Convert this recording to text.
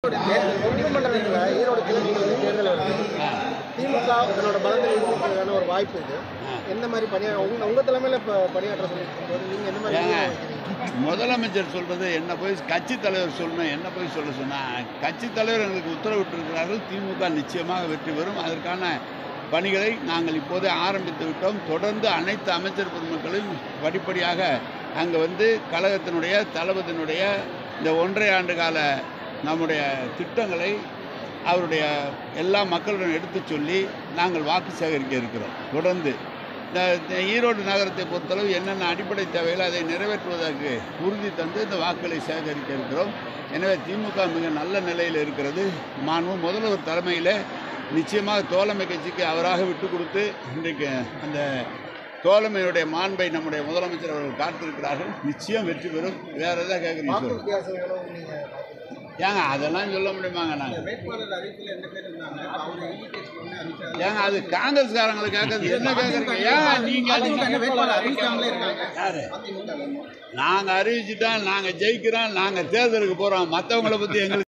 நீதிமன்றத்தில் ஈரோடு கிழக்கு தொகுதி தேர்தல் வருது திமுக தன்னோட பலத்தை நிரூபிக்கிறதுக்கான ஒரு வாய்ப்பு இது எந்த மாதிரி பணியா உங்க உங்க தலைமையில இப்ப பணியாற்ற சொல்லியிருக்கும் நீங்க எந்த மாதிரி ஏங்க, வைக்கிறீங்க? முதலமைச்சர் சொல்றது என்ன போய் கட்சி தலைவர் சொல்லணும் என்ன போய் சொல்ல சொன்னா கட்சி தலைவர் எங்களுக்கு உத்தரவிட்டிருக்கிறார்கள் திமுக நிச்சயமாக வெற்றி பெறும் அதற்கான பணிகளை நாங்கள் இப்போதே ஆரம்பித்து விட்டோம் தொடர்ந்து அனைத்து அமைச்சர் பெருமக்களையும் படிப்படியாக அங்கே வந்து கழகத்தினுடைய தளபதியினுடைய இந்த ஒன்றரை ஆண்டு கால நம்முடைய திட்டங்களை அவருடைய எல்லா மக்களுடன் எடுத்துச் சொல்லி நாங்கள் வாக்கு சேகரிக்க இருக்கிறோம் தொடர்ந்து இந்த இந்த ஈரோடு நகரத்தை பொறுத்தளவு என்னென்ன அடிப்படை தேவைகளோ அதை நிறைவேற்றுவதற்கு உறுதி தந்து இந்த வாக்குகளை சேகரிக்க இருக்கிறோம் எனவே திமுக மிக நல்ல நிலையில் இருக்கிறது மாண்பு முதல்வர் தலைமையில் நிச்சயமாக தோழமை கட்சிக்கு அவராக விட்டு கொடுத்து இன்றைக்கு அந்த தோழமையுடைய மாண்பை நம்முடைய முதலமைச்சர் அவர்கள் காத்திருக்கிறார்கள் நிச்சயம் வெற்றி பெறும் வேற எதாவது கேட்குறீங்க வாக்கு சொல்லுங்க. வித்தியாசம் எவ்வளவு நீங்க ஏங்க அதெல்லாம் சொல்ல முடியுமாங்க நாங்கள் வேட்பாளர் அறிவிப்பில் ரெண்டு பேர் இருந்தாங்க அவங்க இன்விடேஷன் ஒன்று அனுப்பிச்சாங்க ஏங்க அது காங்கிரஸ்காரங்களை கேட்கறது என்ன கேட்குறீங்க ஏன் நீங்கள் வேட்பாளர் அறிவிக்காமலே இருக்காங்க யாரு அதிமுக நாங்கள் அறிவிச்சிட்டா நாங்கள் ஜெயிக்கிறோம் நாங்கள் தேர்தலுக்கு போகிறோம் மற்றவங்கள பற்றி எங்களுக்கு